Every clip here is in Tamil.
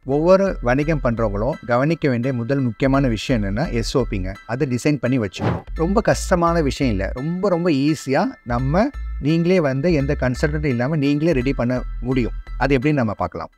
ஒவ்வொரு வணிகம் பண்ணுறவங்களும் கவனிக்க வேண்டிய முதல் முக்கியமான விஷயம் என்னென்னா எஸ்ஓபிங்க அதை டிசைன் பண்ணி வச்சுக்கணும் ரொம்ப கஷ்டமான விஷயம் இல்லை ரொம்ப ரொம்ப ஈஸியாக நம்ம நீங்களே வந்து எந்த கன்சல்டன்ட்டும் இல்லாமல் நீங்களே ரெடி பண்ண முடியும் அது எப்படின்னு நம்ம பார்க்கலாம்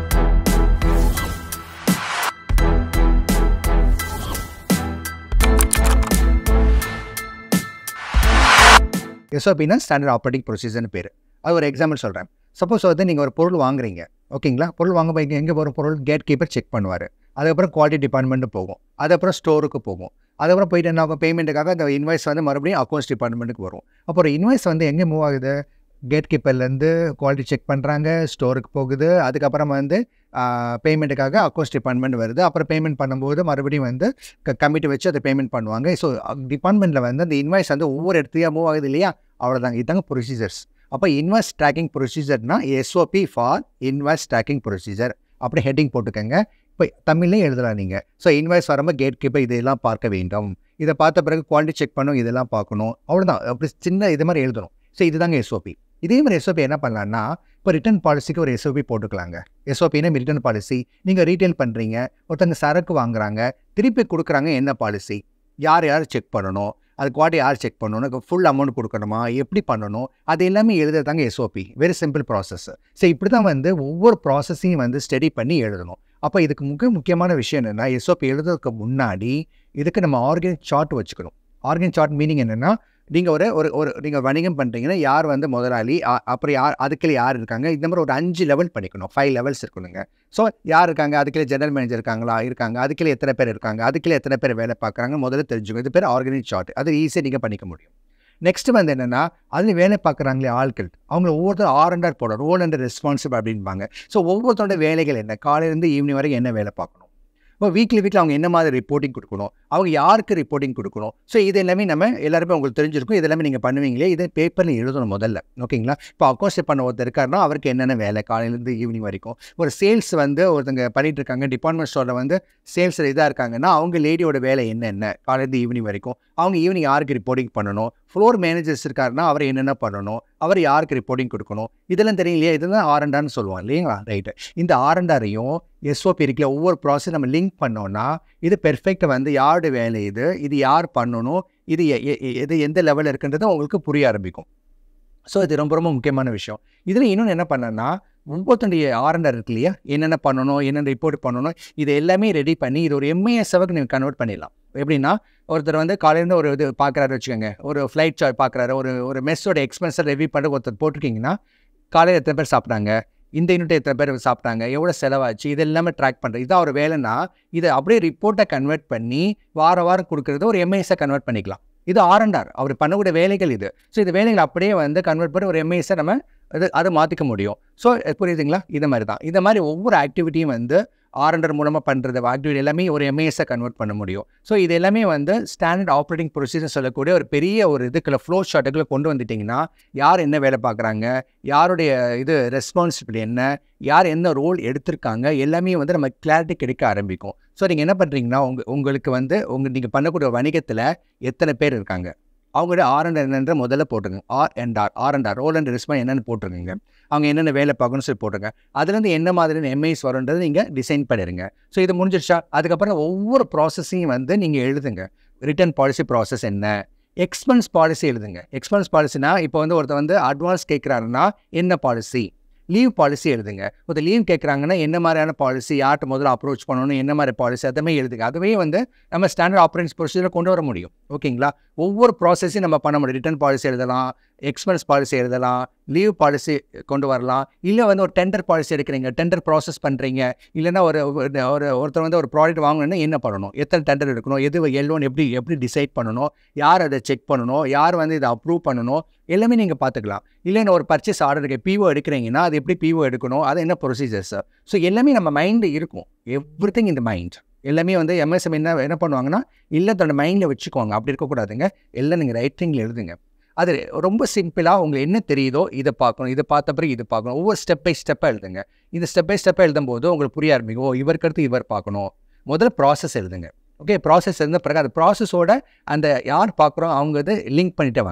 எஸ்ஓபினா ஸ்டாண்டர்ட் ஆப்ரேட்டிங் ப்ரொசீஜர்னு பேர் அது ஒரு எக்ஸாம்பிள் சொல்கிறேன் சப்போஸ் வந்து நீங்கள் ஒரு பொருள் வாங்குறீங்க ஓகேங்களா பொருள் வாங்க போய் எங்கே போகிற பொருள் கேட் கீப்பர் செக் பண்ணுவார் அதுக்கப்புறம் குவாலிட்டி டிபார்ட்மெண்ட்டு போகும் அதுக்கப்புறம் ஸ்டோருக்கு போகும் அதுக்கப்புறம் போயிட்டு என்ன ஆகும் பேமெண்ட்டுக்காக அந்த இன்வாய்ஸ் வந்து மறுபடியும் அக்கௌண்ட்ஸ் டிபார்ட்மெண்ட்டுக்கு வரும் அப்புறம் இன்வாய்ஸ் வந்து எங்கே மூவ் ஆகுது கேட் கீப்பர்லேருந்து குவாலிட்டி செக் பண்ணுறாங்க ஸ்டோருக்கு போகுது அதுக்கப்புறம் வந்து பேமெண்ட்டுக்காக அக்கௌண்ட்ஸ் டிபார்ட்மெண்ட் வருது அப்புறம் பேமெண்ட் பண்ணும்போது மறுபடியும் வந்து கமிட்டி வச்சு அதை பேமெண்ட் பண்ணுவாங்க ஸோ டிபார்ட்மெண்ட்டில் வந்து அந்த இன்வாய்ஸ் வந்து ஒவ்வொரு இடத்துலையும் மூவ் ஆகுது இல்லையா அவ்வளோதாங்க இதுதாங்க ப்ரொசீஜர்ஸ் அப்போ இன்வாய்ஸ் ட்ராக்கிங் ப்ரொசீஜர்னா SOP for invoice tracking procedure அப்படி ஹெட்டிங் போட்டுக்கோங்க இப்போ தமிழ்லேயும் எழுதலாம் நீங்கள் ஸோ இன்வாய்ஸ் வரும்போது கேட் கீப்பர் இதெல்லாம் பார்க்க வேண்டும் இதை பார்த்த பிறகு குவாலிட்டி செக் பண்ணும் இதெல்லாம் பார்க்கணும் அவ்வளோதான் அப்படி சின்ன இது மாதிரி எழுதணும் ஸோ இதுதாங்க எஸ்ஓபி இதே மாதிரி எஸ்ஓபி என்ன பண்ணலான்னா இப்போ ரிட்டர்ன் பாலிசிக்கு ஒரு எஸ்ஓபி போட்டுக்கலாங்க எஸ்ஓபினா ரிட்டர்ன் பாலிசி நீங்கள் ரீட்டைல் பண்ணுறீங்க ஒருத்தங்க சரக்கு வாங்குறாங்க திருப்பி கொடுக்குறாங்க என்ன பாலிசி யார் யார் செக் பண்ணணும் அது குவாலிட்டி யார் செக் பண்ணணும் ஃபுல் அமௌண்ட் கொடுக்கணுமா எப்படி பண்ணணும் அது எல்லாமே எழுதுறதாங்க SOP very simple process so இப்படி தான் வந்து ஒவ்வொரு ப்ராசஸையும் வந்து ஸ்டடி பண்ணி எழுதணும் அப்போ இதுக்கு மிக முக்கியமான விஷயம் என்னென்னா எஸ்ஓபி எழுதுறதுக்கு முன்னாடி இதுக்கு நம்ம ஆர்கனிக் சார்ட் வச்சுக்கணும் ஆர்கனிக் சார்ட் மீனிங் என்னென்னா நீங்கள் ஒரு ஒரு ஒரு நீங்கள் வணிகம் பண்ணுறீங்கன்னா யார் வந்து முதலாளி அப்புறம் யார் அதுக்குள்ள யார் இருக்காங்க இந்த மாதிரி ஒரு அஞ்சு லெவல் பண்ணிக்கணும் ஃபைவ் லெவல்ஸ் இருக்கணுங்க ஸோ யார் இருக்காங்க அதுக்குள்ளே ஜெனரல் மேனேஜர் இருக்காங்களா இருக்காங்க அதுக்குள்ளே எத்தனை பேர் இருக்காங்க அதுக்குள்ளே எத்தனை பேர் வேலை பார்க்குறாங்க முதல்ல தெரிஞ்சுக்கணும் இது பேர் ஆர்கனைஸ் சார்ட் அது ஈஸியாக நீங்கள் பண்ணிக்க முடியும் நெக்ஸ்ட் வந்து என்னென்னா அதில் வேலை பார்க்குறாங்களே ஆட்கள் அவங்க ஒவ்வொருத்தரும் ஆர் அண்டர் போட ரோல் அண்டர் ரெஸ்பான்சிபிள் அப்படின்பாங்க ஸோ ஒவ்வொருத்தரோட வேலைகள் என்ன காலையிலேருந்து ஈவினிங் வரைக்கும் என்ன வேலை பார்க்கணும் இப்போ வீக்லி வீக்கில் அவங்க என்ன மாதிரி ரிப்போர்ட்டிங் கொடுக்கணும் அவங்க யாருக்கு ரிப்போர்ட்டிங் கொடுக்கணும் ஸோ இது எல்லாமே நம்ம எல்லாருமே உங்களுக்கு தெரிஞ்சிருக்கும் இது எல்லாமே நீங்கள் பண்ணுவீங்களே இதை பேப்பரில் எழுதணும் முதல்ல ஓகேங்களா இப்போ அக்கௌண்ட்ஸ் பண்ண ஒருத்தர் இருக்காருன்னா அவருக்கு என்னென்ன வேலை காலையிலேருந்து ஈவினிங் வரைக்கும் ஒரு சேல்ஸ் வந்து ஒருத்தங்க பண்ணிட்டு இருக்காங்க டிபார்ட்மெண்ட் ஸ்டோரில் வந்து சேல்ஸில் இதாக இருக்காங்கன்னா அவங்க லேடியோட வேலை என்னென்ன காலையிலேருந்து ஈவினிங் வரைக்கும் அவங்க ஈவினிங் யாருக்கு ரிப்போர்ட்டிங் பண்ணணும் ஃப்ளோர் மேனேஜர்ஸ் இருக்காருன்னா அவர் என்னென்ன பண்ணணும் அவர் யாருக்கு ரிப்போர்ட்டிங் கொடுக்கணும் இதெல்லாம் தெரியும் இல்லையா இதுதான் ஆர்என்டான்னு சொல்லுவோம் இல்லைங்களா ரைட்டு இந்த ஆர்என்டாரையும் எஸ்ஓபி இருக்குல்ல ஒவ்வொரு ப்ராசஸ் நம்ம லிங்க் பண்ணோன்னா இது பெர்ஃபெக்டாக வந்து யாரோட வேலை இது இது யார் பண்ணணும் இது இது எந்த லெவலில் இருக்குன்றது உங்களுக்கு புரிய ஆரம்பிக்கும் ஸோ இது ரொம்ப ரொம்ப முக்கியமான விஷயம் இதில் இன்னொன்று என்ன பண்ணேன்னா ஒவ்வொருத்தனுடைய ஆர்என்ஆர் இருக்கு இல்லையா என்னென்ன பண்ணணும் என்னென்ன ரிப்போர்ட் பண்ணணும் இது எல்லாமே ரெடி பண்ணி இது ஒரு எம்ஏஎஸ்ஸாவுக்கு நீங்கள் கன்வெர்ட் பண்ணிடலாம் எப்படின்னா ஒருத்தர் வந்து காலையிலேருந்து ஒரு இது பார்க்குறாரு வச்சுக்கோங்க ஒரு ஃப்ளைட் சார்ட் பார்க்குறாரு ஒரு ஒரு மெஸ்ஸோட எக்ஸ்பென்ஸை ரெவ்யூ பண்ணி ஒருத்தர் போட்டிருக்கீங்கன்னா காலையில் எத்தனை பேர் சாப்பிட்டாங்க இந்த யூனிட் எத்தனை பேர் சாப்பிட்டாங்க எவ்வளோ செலவாச்சு இது எல்லாமே ட்ராக் பண்ணுறது இதான் ஒரு வேலைன்னா இதை அப்படியே ரிப்போர்ட்டை கன்வெர்ட் பண்ணி வார வாரம் கொடுக்குறது ஒரு எம்ஐஎஸை கன்வெர்ட் பண்ணிக்கலாம் இது ஆர் அண்ட் ஆர் அவர் பண்ணக்கூடிய வேலைகள் இது ஸோ இந்த வேலைகள் அப்படியே வந்து கன்வெர்ட் பண்ணி ஒரு எம்ஐஎஸை நம்ம அது அதை மாற்றிக்க முடியும் ஸோ புரியுதுங்களா இது மாதிரி தான் இந்த மாதிரி ஒவ்வொரு ஆக்டிவிட்டியும் வந்து ஆர்என்டர் மூலமாக பண்ணுறது ஆக்டிவிட்டி எல்லாமே ஒரு எம்ஏஎஸை கன்வெர்ட் பண்ண முடியும் ஸோ இது எல்லாமே வந்து ஸ்டாண்டர்ட் ஆப்ரேட்டிங் ப்ரொசீஜர் சொல்லக்கூடிய ஒரு பெரிய ஒரு இதுக்குள்ள ஃப்ளோ ஷாட்டுக்குள்ள கொண்டு வந்துட்டிங்கன்னா யார் என்ன வேலை பார்க்குறாங்க யாருடைய இது ரெஸ்பான்சிபிலிட்டி என்ன யார் என்ன ரோல் எடுத்திருக்காங்க எல்லாமே வந்து நம்ம கிளாரிட்டி கிடைக்க ஆரம்பிக்கும் ஸோ நீங்கள் என்ன பண்ணுறீங்கன்னா உங்க உங்களுக்கு வந்து உங்கள் நீங்கள் பண்ணக்கூடிய வணிகத்தில் எத்தனை பேர் இருக்காங்க அவங்களோட ஆர் அண்ட் என்னன்ற முதல்ல போட்டுருங்க R and R R and R role and response என்னென்னு போட்டுருங்க அவங்க என்னென்ன வேலை பார்க்கணும்னு சொல்லி போட்டுருங்க அதுலேருந்து என்ன மாதிரியான எம்ஐஸ் வரும்ன்றது நீங்கள் டிசைன் பண்ணிடுங்க ஸோ இது முடிஞ்சிருச்சா அதுக்கப்புறம் ஒவ்வொரு ப்ராசஸையும் வந்து நீங்கள் எழுதுங்க ரிட்டர்ன் பாலிசி ப்ராசஸ் என்ன எக்ஸ்பென்ஸ் பாலிசி எழுதுங்க எக்ஸ்பென்ஸ் பாலிசினா இப்போ வந்து ஒருத்தர் வந்து அட்வான்ஸ் கேட்குறாருன்னா என்ன பாலிசி லீவ் பாலிசி எழுதுங்க ஒரு லீவ் கேட்குறாங்கன்னா என்ன மாதிரியான பாலிசி யார்கிட்ட முதல்ல அப்ரோச் பண்ணணும் என்ன மாதிரி பாலிசி அதுமே எழுதுங்க அதுவே வந்து நம்ம ஸ்டாண்டர்ட் ஆப்ரேஷன்ஸ் ப்ரொசீஜரை கொண்டு வர முடியும் ஓகேங்களா ஒவ்வொரு ப்ராசஸையும் நம்ம பண்ண முடியும் ரிட்டர்ன் பாலிசி எழுதலாம் எக்ஸ்பென்ஸ் பாலிசி எழுதலாம் லீவ் பாலிசி கொண்டு வரலாம் இல்லை வந்து ஒரு டெண்டர் பாலிசி எடுக்கிறீங்க டெண்டர் ப்ராசஸ் பண்ணுறீங்க இல்லைன்னா ஒரு ஒரு ஒருத்தர் வந்து ஒரு ப்ராடக்ட் வாங்கணும்னா என்ன பண்ணணும் எத்தனை டெண்டர் எடுக்கணும் எது எல்லோன்னு எப்படி எப்படி டிசைட் பண்ணணும் யார் அதை செக் பண்ணணும் யார் வந்து இதை அப்ரூவ் பண்ணணும் எல்லாமே நீங்கள் பார்த்துக்கலாம் இல்லைன்னா ஒரு பர்ச்சேஸ் ஆர்டர் இருக்கு பிஓ எடுக்கிறீங்கன்னா அது எப்படி பிஓ எடுக்கணும் அது என்ன ப்ரொசீஜர்ஸ் ஸோ எல்லாமே நம்ம மைண்டு இருக்கும் எவ்ரி திங் இந்த மைண்ட் எல்லாமே வந்து எம்எஸ்எம் என்ன என்ன பண்ணுவாங்கன்னா இல்லை தன்னோட மைண்டில் வச்சுக்கோங்க அப்படி இருக்கக்கூடாதுங்க எல்லாம் நீங்கள் ரைட்டிங்கில் எழுதுங்க அது ரொம்ப சிம்பிளாக உங்களுக்கு என்ன தெரியுதோ இதை பார்க்கணும் இதை பார்த்த பிறகு இது பார்க்கணும் ஒவ்வொரு ஸ்டெப் பை ஸ்டெப்பாக எழுதுங்க இந்த ஸ்டெப் பை ஸ்டெப்பாக எழுதும்போது உங்களுக்கு புரிய ஆரம்பிக்கும் ஓ இவருக்கு அடுத்து இவர் பார்க்கணும் முதல்ல ப்ராசஸ் எழுதுங்க ஓகே ப்ராசஸ் எழுந்த பிறகு அந்த ப்ராசஸோட அந்த யார் பார்க்குறோம் அவங்க இதை லிங்க் பண்ணிட்டே வாங்க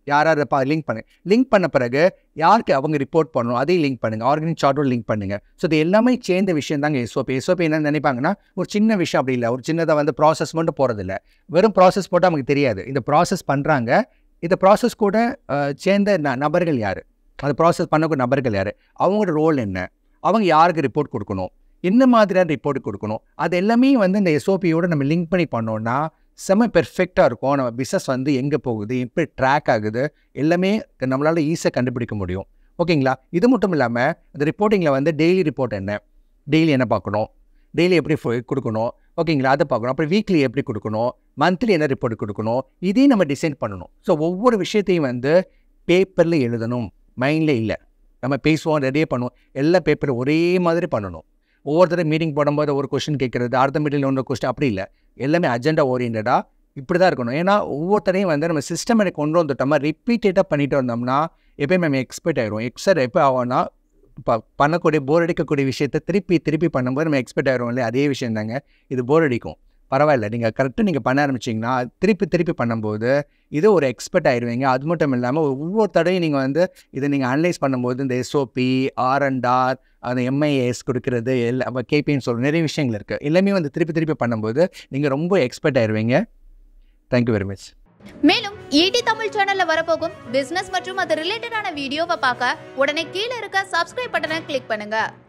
யார் யார் பா லிங்க் பண்ணு லிங்க் பண்ண பிறகு யாருக்கு அவங்க ரிப்போர்ட் பண்ணணும் அதையும் லிங்க் பண்ணுங்கள் ஆர்கனிக் சார்ட்டோட லிங்க் பண்ணுங்கள் ஸோ இது எல்லாமே சேர்ந்த விஷயம் தாங்க எஸ்ஓபி எஸ்ஓபி என்ன நினைப்பாங்கன்னா ஒரு சின்ன விஷயம் அப்படி இல்லை ஒரு சின்னதாக வந்து ப்ராசஸ் மட்டும் போகிறதில்ல வெறும் ப்ராசஸ் போட்டால் நமக்கு தெரியாது இந்த ப்ராசஸ் பண்ணுறாங்க இந்த ப்ராசஸ் கூட அஹ், சேர்ந்த ந நபர்கள் யார் அந்த ப்ராசஸ் பண்ணக்கூடிய நபர்கள் யார் அவங்களோட ரோல் என்ன அவங்க யாருக்கு ரிப்போர்ட் கொடுக்கணும் என்ன மாதிரியான ரிப்போர்ட் கொடுக்கணும் அது எல்லாமே வந்து இந்த எஸ்ஓபியோட நம்ம லிங்க் பண்ணி பண்ணோம்னா செம்ம பெர்ஃபெக்டாக இருக்கும் நம்ம பிஸ்னஸ் வந்து எங்கே போகுது எப்படி ட்ராக் ஆகுது எல்லாமே நம்மளால் ஈஸியாக கண்டுபிடிக்க முடியும் ஓகேங்களா இது மட்டும் இல்லாமல் இந்த ரிப்போர்ட்டிங்கில் வந்து டெய்லி ரிப்போர்ட் என்ன டெய்லி என்ன பார்க்கணும் டெய்லி எப்படி ஃபு- கொடுக்கணும் ஓகேங்களா அதை பார்க்கணும் அப்புறம் வீக்லி எப்படி கொடுக்கணும் மந்த்லி என்ன ரிப்போர்ட் கொடுக்கணும் இதையும் நம்ம டிசைன் பண்ணணும் ஸோ ஒவ்வொரு விஷயத்தையும் வந்து பேப்பரில் எழுதணும் மைண்டில் இல்லை நம்ம பேசுவோம் ரெடியே பண்ணுவோம் எல்லா பேப்பரும் ஒரே மாதிரி பண்ணணும் ஒவ்வொருத்தரும் மீட்டிங் போடும்போது ஒரு கொஸ்டின் கேட்குறது அடுத்த மீட்டிங்கில் ஒன்று கொஸ்டின் அப்படி இல்லை எல்லாமே அஜெண்டா ஓரியன்டாக இப்படி தான் இருக்கணும் ஏன்னா ஒவ்வொருத்தரையும் வந்து நம்ம சிஸ்டமேட்டிக் கொண்டு வந்துட்டோமா ரிப்பீட்டடாக பண்ணிட்டு வந்தோம்னா எப்பயும் நம்ம எக்ஸ்பெக்ட் ஆயிரும் எக்ஸர் எப்போ ஆகும்னா இப்போ பண்ணக்கூடிய போர் அடிக்கக்கூடிய விஷயத்தை திருப்பி திருப்பி பண்ணும்போது நம்ம எக்ஸ்பெக்ட் ஆயிரும் இல்லையா அதே விஷயம் தாங்க இது போர் அடிக்கும் பரவாயில்ல நீங்கள் கரெக்டாக நீங்கள் பண்ண ஆரம்பிச்சிங்கன்னா திருப்பி திருப்பி பண்ணும்போது இது ஒரு எக்ஸ்பெக்ட் ஆயிடுவீங்க அது மட்டும் இல்லாமல் ஒவ்வொரு தடையும் நீங்கள் வந்து இதை நீங்கள் அனலைஸ் பண்ணும்போது இந்த எஸ்ஓபி ஆர்என்ஆர் அந்த எம்ஐஏஎஸ் கொடுக்கறது எல்லா கேபின்னு சொல்கிற நிறைய விஷயங்கள் இருக்குது எல்லாமே வந்து திருப்பி திருப்பி பண்ணும்போது நீங்கள் ரொம்ப எக்ஸ்பெக்ட் ஆயிடுவீங்க தேங்க்யூ வெரி மச் மேலும் ஈடி தமிழ் சேனல்ல வரப்போகும் பிசினஸ் மற்றும் அது ரிலேட்டடான வீடியோவை பார்க்க உடனே கீழே இருக்க சப்ஸ்கிரைப் பட்டனை கிளிக் பண்ணுங்க